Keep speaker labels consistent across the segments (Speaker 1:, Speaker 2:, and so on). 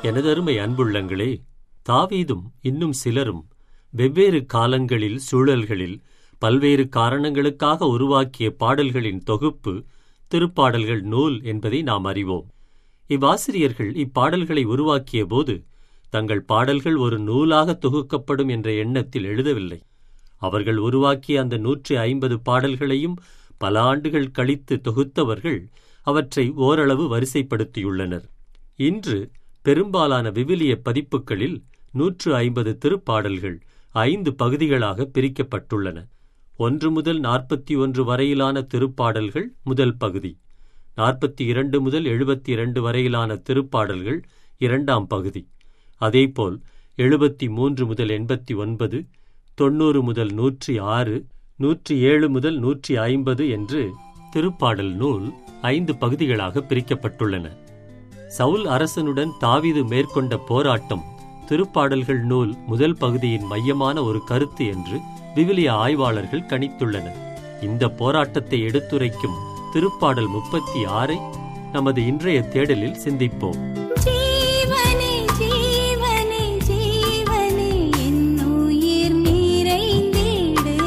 Speaker 1: எனதருமை அன்புள்ளங்களே தாவீதும் இன்னும் சிலரும் வெவ்வேறு காலங்களில் சூழல்களில் பல்வேறு காரணங்களுக்காக உருவாக்கிய பாடல்களின் தொகுப்பு திருப்பாடல்கள் நூல் என்பதை நாம் அறிவோம் இவ்வாசிரியர்கள் இப்பாடல்களை உருவாக்கிய போது தங்கள் பாடல்கள் ஒரு நூலாக தொகுக்கப்படும் என்ற எண்ணத்தில் எழுதவில்லை அவர்கள் உருவாக்கிய அந்த நூற்றி ஐம்பது பாடல்களையும் பல ஆண்டுகள் கழித்து தொகுத்தவர்கள் அவற்றை ஓரளவு வரிசைப்படுத்தியுள்ளனர் இன்று பெரும்பாலான விவிலிய பதிப்புகளில் நூற்று ஐம்பது திருப்பாடல்கள் ஐந்து பகுதிகளாக பிரிக்கப்பட்டுள்ளன ஒன்று முதல் நாற்பத்தி ஒன்று வரையிலான திருப்பாடல்கள் முதல் பகுதி நாற்பத்தி இரண்டு முதல் எழுபத்தி இரண்டு வரையிலான திருப்பாடல்கள் இரண்டாம் பகுதி அதேபோல் எழுபத்தி மூன்று முதல் எண்பத்தி ஒன்பது தொண்ணூறு முதல் நூற்றி ஆறு நூற்றி ஏழு முதல் நூற்றி ஐம்பது என்று திருப்பாடல் நூல் ஐந்து பகுதிகளாக பிரிக்கப்பட்டுள்ளன சவுல் அரசனுடன் தாவீது மேற்கொண்ட போராட்டம் திருப்பாடல்கள் நூல் முதல் பகுதியின் மையமான ஒரு கருத்து என்று விவிலிய ஆய்வாளர்கள் கணித்துள்ளனர் இந்த போராட்டத்தை எடுத்துரைக்கும் திருப்பாடல் முப்பத்தி ஆறை நமது இன்றைய தேடலில் சிந்திப்போம்
Speaker 2: ஜீவனே ஜீவனே ஜீவனே என் உயிர் நிறைந்திடு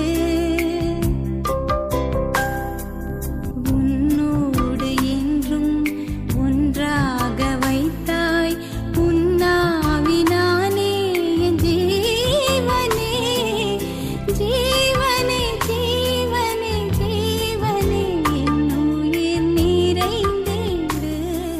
Speaker 2: உன்னோடு என்றும் ஒன்றாக வைத்தாய் உன்னாவினானே என் ஜீவனே ஜீவனே ஜீவனே ஜீவனே என் உயிர் நிறைந்திடு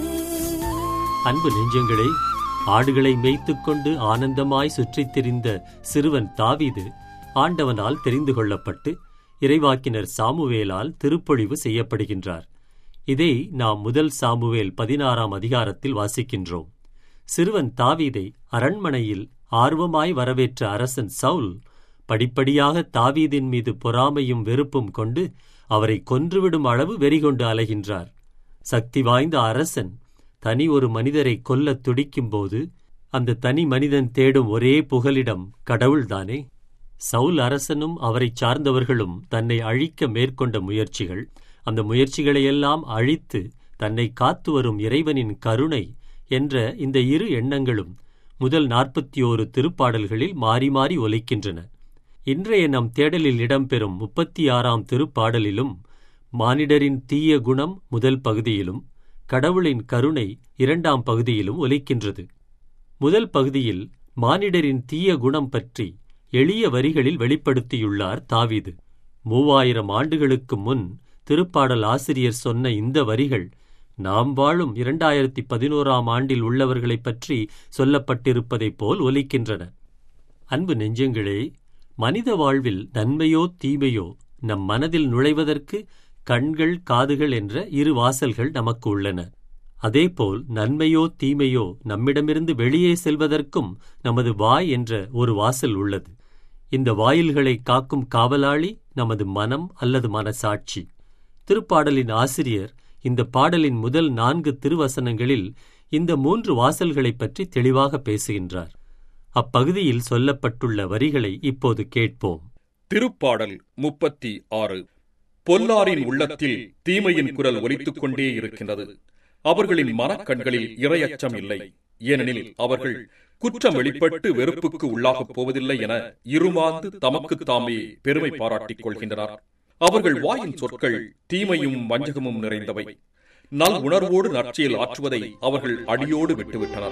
Speaker 1: அன்பு நெஞ்சங்களே ஆடுகளை மேய்த்துக்கொண்டு ஆனந்தமாய் சுற்றித் திரிந்த சிறுவன் தாவீது ஆண்டவனால் தெரிந்து கொள்ளப்பட்டு இறைவாக்கினர் சாமுவேலால் திருப்பொழிவு செய்யப்படுகின்றார் இதை நாம் முதல் சாமுவேல் பதினாறாம் அதிகாரத்தில் வாசிக்கின்றோம் சிறுவன் தாவீதை அரண்மனையில் ஆர்வமாய் வரவேற்ற அரசன் சவுல் படிப்படியாக தாவீதின் மீது பொறாமையும் வெறுப்பும் கொண்டு அவரை கொன்றுவிடும் அளவு வெறிகொண்டு அலைகின்றார் சக்தி வாய்ந்த அரசன் தனி ஒரு மனிதரை கொல்லத் துடிக்கும்போது அந்த தனி மனிதன் தேடும் ஒரே புகலிடம் கடவுள்தானே சவுல் அரசனும் அவரைச் சார்ந்தவர்களும் தன்னை அழிக்க மேற்கொண்ட முயற்சிகள் அந்த முயற்சிகளையெல்லாம் அழித்து தன்னை காத்து வரும் இறைவனின் கருணை என்ற இந்த இரு எண்ணங்களும் முதல் நாற்பத்தி ஓரு திருப்பாடல்களில் மாறி மாறி ஒலிக்கின்றன இன்றைய நம் தேடலில் இடம்பெறும் முப்பத்தி ஆறாம் திருப்பாடலிலும் மானிடரின் தீய குணம் முதல் பகுதியிலும் கடவுளின் கருணை இரண்டாம் பகுதியிலும் ஒலிக்கின்றது முதல் பகுதியில் மானிடரின் தீய குணம் பற்றி எளிய வரிகளில் வெளிப்படுத்தியுள்ளார் தாவீது மூவாயிரம் ஆண்டுகளுக்கு முன் திருப்பாடல் ஆசிரியர் சொன்ன இந்த வரிகள் நாம் வாழும் இரண்டாயிரத்தி பதினோராம் ஆண்டில் உள்ளவர்களைப் பற்றி சொல்லப்பட்டிருப்பதைப் போல் ஒலிக்கின்றன அன்பு நெஞ்சங்களே மனித வாழ்வில் நன்மையோ தீமையோ நம் மனதில் நுழைவதற்கு கண்கள் காதுகள் என்ற இரு வாசல்கள் நமக்கு உள்ளன அதேபோல் நன்மையோ தீமையோ நம்மிடமிருந்து வெளியே செல்வதற்கும் நமது வாய் என்ற ஒரு வாசல் உள்ளது இந்த வாயில்களை காக்கும் காவலாளி நமது மனம் அல்லது மனசாட்சி திருப்பாடலின் ஆசிரியர் இந்த பாடலின் முதல் நான்கு திருவசனங்களில் இந்த மூன்று வாசல்களைப் பற்றி தெளிவாக பேசுகின்றார் அப்பகுதியில் சொல்லப்பட்டுள்ள வரிகளை இப்போது கேட்போம்
Speaker 3: திருப்பாடல் முப்பத்தி ஆறு பொல்லாரின் உள்ளத்தில் தீமையின் குரல் ஒலித்துக் கொண்டே இருக்கின்றது அவர்களின் மனக்கண்களில் இரையச்சம் இல்லை ஏனெனில் அவர்கள் குற்றம் வெளிப்பட்டு வெறுப்புக்கு உள்ளாகப் போவதில்லை என இருமாந்து தமக்கு தாமே பெருமை பாராட்டிக் கொள்கின்றனர் அவர்கள் வாயின் சொற்கள் தீமையும் வஞ்சகமும் நிறைந்தவை நல் உணர்வோடு நற்செயல் ஆற்றுவதை அவர்கள் அடியோடு விட்டுவிட்டனர்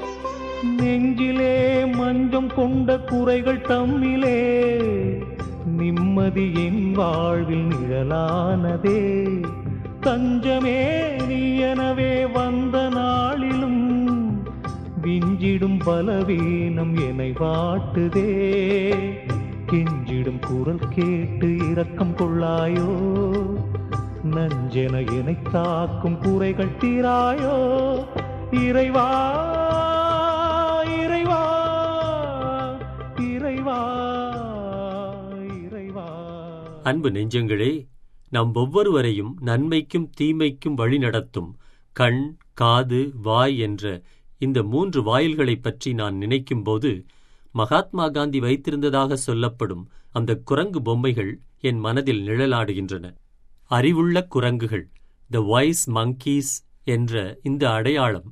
Speaker 4: நெஞ்சிலே மஞ்சம் கொண்ட குறைகள் தம்மிலே நிம்மதி என் வாழ்வில் நிழலானதே தஞ்சமே நீ எனவே வந்த நாளிலும் விஞ்சிடும் பலவீனம் என்னை வாட்டுதே கெஞ்சிடும் குரல் கேட்டு இரக்கம் கொள்ளாயோ நஞ்சென என்னை தாக்கும் குறைகள் தீராயோ இறைவா இறைவா இறைவா இறைவா
Speaker 1: அன்பு நெஞ்சங்களே நம் ஒவ்வொருவரையும் நன்மைக்கும் தீமைக்கும் வழிநடத்தும் கண் காது வாய் என்ற இந்த மூன்று வாயில்களைப் பற்றி நான் நினைக்கும்போது மகாத்மா காந்தி வைத்திருந்ததாக சொல்லப்படும் அந்த குரங்கு பொம்மைகள் என் மனதில் நிழலாடுகின்றன அறிவுள்ள குரங்குகள் த வைஸ் monkeys என்ற இந்த அடையாளம்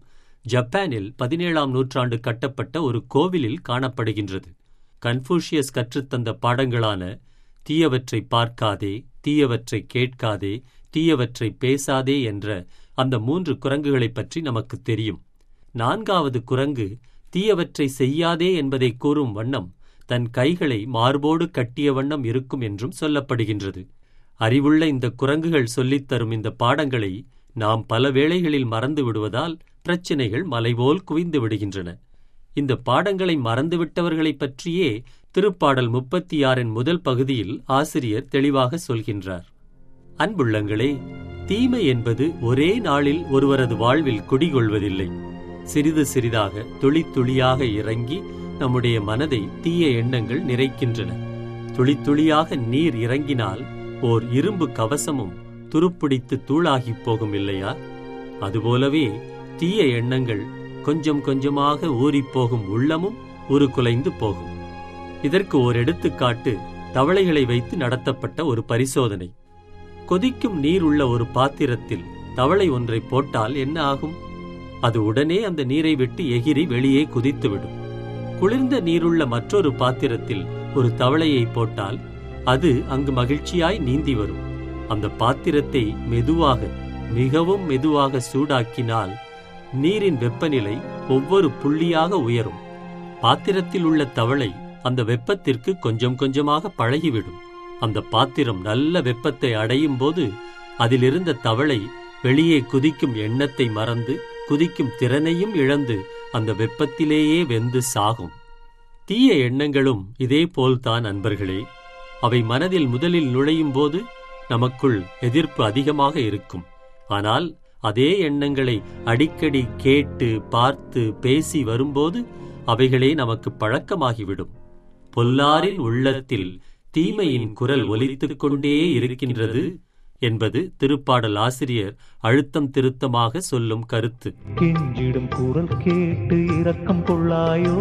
Speaker 1: ஜப்பானில் பதினேழாம் நூற்றாண்டு கட்டப்பட்ட ஒரு கோவிலில் காணப்படுகின்றது கன்ஃபூஷியஸ் கற்றுத்தந்த பாடங்களான தீயவற்றை பார்க்காதே தீயவற்றை கேட்காதே தீயவற்றை பேசாதே என்ற அந்த மூன்று குரங்குகளைப் பற்றி நமக்கு தெரியும் நான்காவது குரங்கு தீயவற்றை செய்யாதே என்பதை கூறும் வண்ணம் தன் கைகளை மார்போடு கட்டிய வண்ணம் இருக்கும் என்றும் சொல்லப்படுகின்றது அறிவுள்ள இந்த குரங்குகள் சொல்லித் தரும் இந்த பாடங்களை நாம் பல வேளைகளில் மறந்து விடுவதால் பிரச்சினைகள் மலைபோல் குவிந்து விடுகின்றன இந்த பாடங்களை மறந்துவிட்டவர்களைப் பற்றியே திருப்பாடல் முப்பத்தி ஆறின் முதல் பகுதியில் ஆசிரியர் தெளிவாக சொல்கின்றார் அன்புள்ளங்களே தீமை என்பது ஒரே நாளில் ஒருவரது வாழ்வில் குடிகொள்வதில்லை சிறிது சிறிதாக துளி துளியாக இறங்கி நம்முடைய மனதை தீய எண்ணங்கள் நிறைக்கின்றன துளி துளியாக நீர் இறங்கினால் ஓர் இரும்பு கவசமும் துருப்பிடித்து தூளாகிப் போகும் இல்லையா அதுபோலவே தீய எண்ணங்கள் கொஞ்சம் கொஞ்சமாக ஊறிப்போகும் உள்ளமும் உருக்குலைந்து போகும் இதற்கு ஓர் எடுத்துக்காட்டு தவளைகளை வைத்து நடத்தப்பட்ட ஒரு பரிசோதனை கொதிக்கும் நீர் உள்ள ஒரு பாத்திரத்தில் தவளை ஒன்றை போட்டால் என்ன ஆகும் அது உடனே அந்த நீரை விட்டு எகிரி வெளியே குதித்துவிடும் குளிர்ந்த நீருள்ள மற்றொரு பாத்திரத்தில் ஒரு தவளையை போட்டால் அது அங்கு மகிழ்ச்சியாய் நீந்தி வரும் அந்த பாத்திரத்தை மெதுவாக மிகவும் மெதுவாக சூடாக்கினால் நீரின் வெப்பநிலை ஒவ்வொரு புள்ளியாக உயரும் பாத்திரத்தில் உள்ள தவளை அந்த வெப்பத்திற்கு கொஞ்சம் கொஞ்சமாக பழகிவிடும் அந்த பாத்திரம் நல்ல வெப்பத்தை அடையும் போது அதிலிருந்த தவளை வெளியே குதிக்கும் எண்ணத்தை மறந்து குதிக்கும் திறனையும் இழந்து அந்த வெப்பத்திலேயே வெந்து சாகும் தீய எண்ணங்களும் இதே போல்தான் அன்பர்களே அவை மனதில் முதலில் நுழையும் போது நமக்குள் எதிர்ப்பு அதிகமாக இருக்கும் ஆனால் அதே எண்ணங்களை அடிக்கடி கேட்டு பார்த்து பேசி வரும்போது அவைகளே நமக்கு பழக்கமாகிவிடும் பொல்லாரின் உள்ளத்தில் தீமையின் குரல் ஒலித்துக் கொண்டே இருக்கின்றது என்பது திருப்பாடல் ஆசிரியர் அழுத்தம் திருத்தமாக சொல்லும் கருத்து
Speaker 4: கெஞ்சிடும் குரல் கேட்டு இரக்கம் கொள்ளாயோ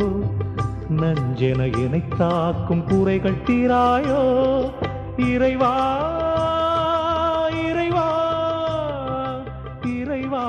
Speaker 4: நஞ்சென என்னை தாக்கும் குறைகள் தீராயோ இறைவா இறைவா இறைவா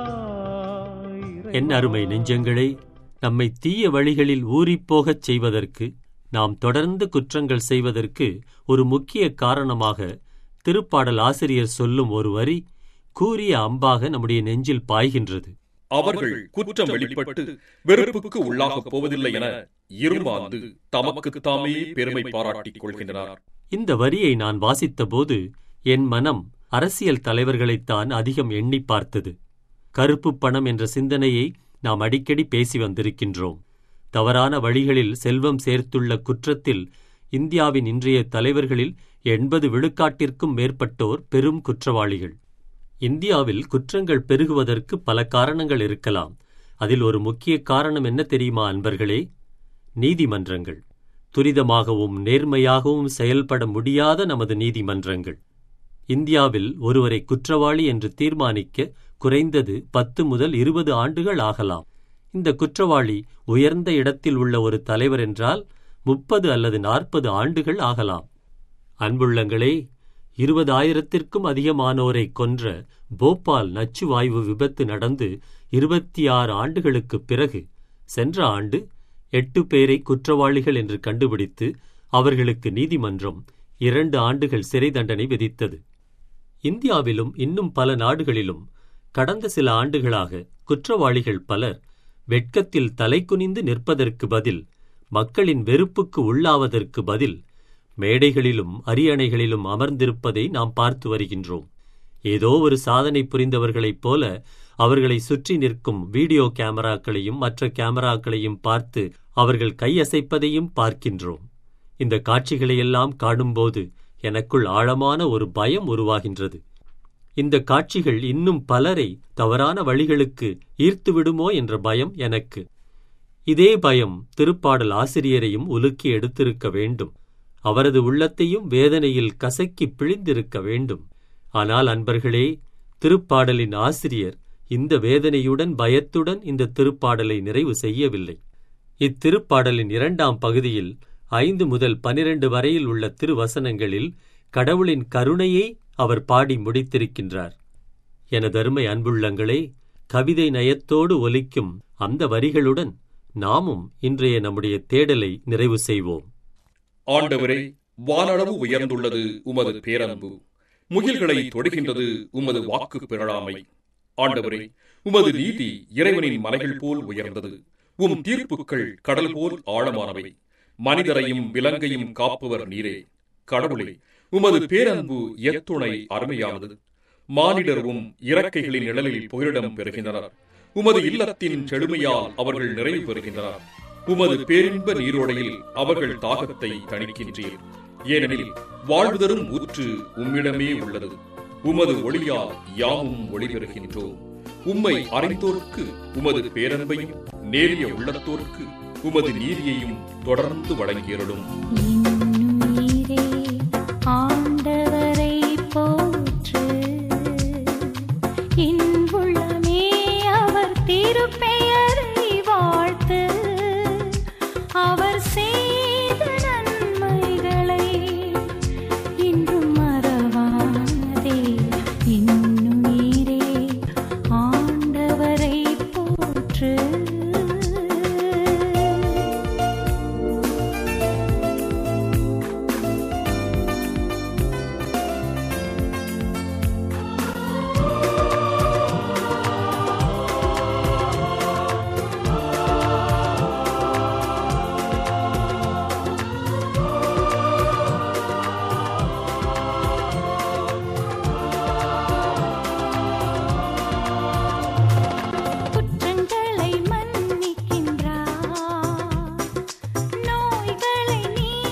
Speaker 1: என் அருமை நெஞ்சங்களே நம்மை தீய வழிகளில் ஊறிப்போகச் செய்வதற்கு நாம் தொடர்ந்து குற்றங்கள் செய்வதற்கு ஒரு முக்கிய காரணமாக திருப்பாடல் ஆசிரியர் சொல்லும் ஒரு வரி கூறிய அம்பாக நம்முடைய நெஞ்சில் பாய்கின்றது
Speaker 3: அவர்கள் குற்றம் வெளிப்பட்டு வெறுப்புக்கு உள்ளாகப் போவதில்லை என இருமாந்து தமக்கு தாமே பெருமை பாராட்டிக் கொள்கின்றனர்
Speaker 1: இந்த வரியை நான் வாசித்தபோது என் மனம் அரசியல் தலைவர்களைத்தான் அதிகம் எண்ணி பார்த்தது கருப்பு பணம் என்ற சிந்தனையை நாம் அடிக்கடி பேசி வந்திருக்கின்றோம் தவறான வழிகளில் செல்வம் சேர்த்துள்ள குற்றத்தில் இந்தியாவின் இன்றைய தலைவர்களில் எண்பது விழுக்காட்டிற்கும் மேற்பட்டோர் பெரும் குற்றவாளிகள் இந்தியாவில் குற்றங்கள் பெருகுவதற்கு பல காரணங்கள் இருக்கலாம் அதில் ஒரு முக்கிய காரணம் என்ன தெரியுமா அன்பர்களே நீதிமன்றங்கள் துரிதமாகவும் நேர்மையாகவும் செயல்பட முடியாத நமது நீதிமன்றங்கள் இந்தியாவில் ஒருவரை குற்றவாளி என்று தீர்மானிக்க குறைந்தது பத்து முதல் இருபது ஆண்டுகள் ஆகலாம் இந்த குற்றவாளி உயர்ந்த இடத்தில் உள்ள ஒரு தலைவர் என்றால் முப்பது அல்லது நாற்பது ஆண்டுகள் ஆகலாம் அன்புள்ளங்களே இருபதாயிரத்திற்கும் அதிகமானோரை கொன்ற போபால் நச்சுவாயு விபத்து நடந்து இருபத்தி ஆறு ஆண்டுகளுக்குப் பிறகு சென்ற ஆண்டு எட்டு பேரை குற்றவாளிகள் என்று கண்டுபிடித்து அவர்களுக்கு நீதிமன்றம் இரண்டு ஆண்டுகள் சிறை தண்டனை விதித்தது இந்தியாவிலும் இன்னும் பல நாடுகளிலும் கடந்த சில ஆண்டுகளாக குற்றவாளிகள் பலர் வெட்கத்தில் தலைகுனிந்து நிற்பதற்கு பதில் மக்களின் வெறுப்புக்கு உள்ளாவதற்கு பதில் மேடைகளிலும் அரியணைகளிலும் அமர்ந்திருப்பதை நாம் பார்த்து வருகின்றோம் ஏதோ ஒரு சாதனை புரிந்தவர்களைப் போல அவர்களை சுற்றி நிற்கும் வீடியோ கேமராக்களையும் மற்ற கேமராக்களையும் பார்த்து அவர்கள் கையசைப்பதையும் பார்க்கின்றோம் இந்த காட்சிகளையெல்லாம் காணும்போது எனக்குள் ஆழமான ஒரு பயம் உருவாகின்றது இந்த காட்சிகள் இன்னும் பலரை தவறான வழிகளுக்கு ஈர்த்துவிடுமோ என்ற பயம் எனக்கு இதே பயம் திருப்பாடல் ஆசிரியரையும் உலுக்கி எடுத்திருக்க வேண்டும் அவரது உள்ளத்தையும் வேதனையில் கசக்கி பிழிந்திருக்க வேண்டும் ஆனால் அன்பர்களே திருப்பாடலின் ஆசிரியர் இந்த வேதனையுடன் பயத்துடன் இந்த திருப்பாடலை நிறைவு செய்யவில்லை இத்திருப்பாடலின் இரண்டாம் பகுதியில் ஐந்து முதல் பனிரெண்டு வரையில் உள்ள திருவசனங்களில் கடவுளின் கருணையை அவர் பாடி முடித்திருக்கின்றார் எனதருமை அன்புள்ளங்களே கவிதை நயத்தோடு ஒலிக்கும் அந்த வரிகளுடன் நாமும் இன்றைய நம்முடைய தேடலை நிறைவு செய்வோம்
Speaker 3: ஆண்டவரே வானளவு உயர்ந்துள்ளது உமது பேரன்பு முகில்களை தொடுகின்றது உமது வாக்கு பிறழாமை ஆண்டவரே உமது நீதி இறைவனின் மலைகள் போல் உயர்ந்தது உம் தீர்ப்புகள் கடல் போல் ஆழமானவை மனிதரையும் விலங்கையும் காப்பவர் நீரே கடவுளே உமது பேரன்பு எத்துணை அருமையானது மானிடர் உம் இறக்கைகளின் நிழலில் புகலிடம் பெறுகின்றனர் உமது இல்லத்தின் செழுமையால் அவர்கள் நிறைவு பெறுகின்றனர் உமது பேரின்ப நீரோடையில் அவர்கள் தாகத்தை தணிக்கின்றீர் ஏனெனில் வாழ்வு தரும் ஊற்று உம்மிடமே உள்ளது உமது ஒளியால் யாமும் ஒளி பெறுகின்றோம் உம்மை அறிந்தோர்க்கு உமது பேரன்பையும் நேரிய உள்ளத்தோர்க்கு உமது நீதியையும் தொடர்ந்து வழங்கியருளும்
Speaker 2: இன்னுயிரே ஆண்டவரை போற்று இன்புள்ளமே அவர் திருப்பெயரை வாழ்த்து அவர் செய்த நன்மைகளை இன்றும் மறவாதே இன்னுயிரே ஆண்டவரை போற்று குற்றங்களை மன்னிக்கின்றார் நோய்களை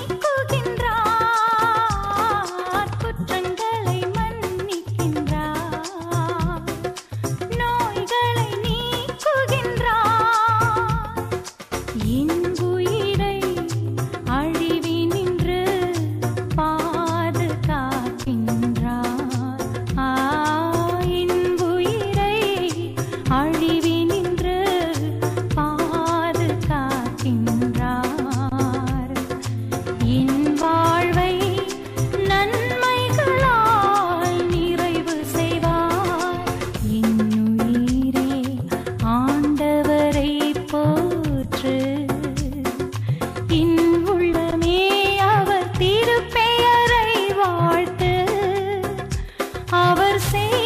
Speaker 2: நீக்குகின்றார் குற்றங்களை மன்னிக்கின்றார் நோய்களை நீக்குகின்றார் இன்புயிரை அழிவினின்று பாதுகாக்கின்றார் ஆ இன்புயிரை அழிவினின்று பாதுகாக்கின்றார் என் வாழ்வை நன்மைகளால் நிறைவு செய்வார் என்னுயிரே ஆண்டவரை போற்று இன்புள்ளமே அவர் திருப்பெயரை வாழ்த்து அவர் செய்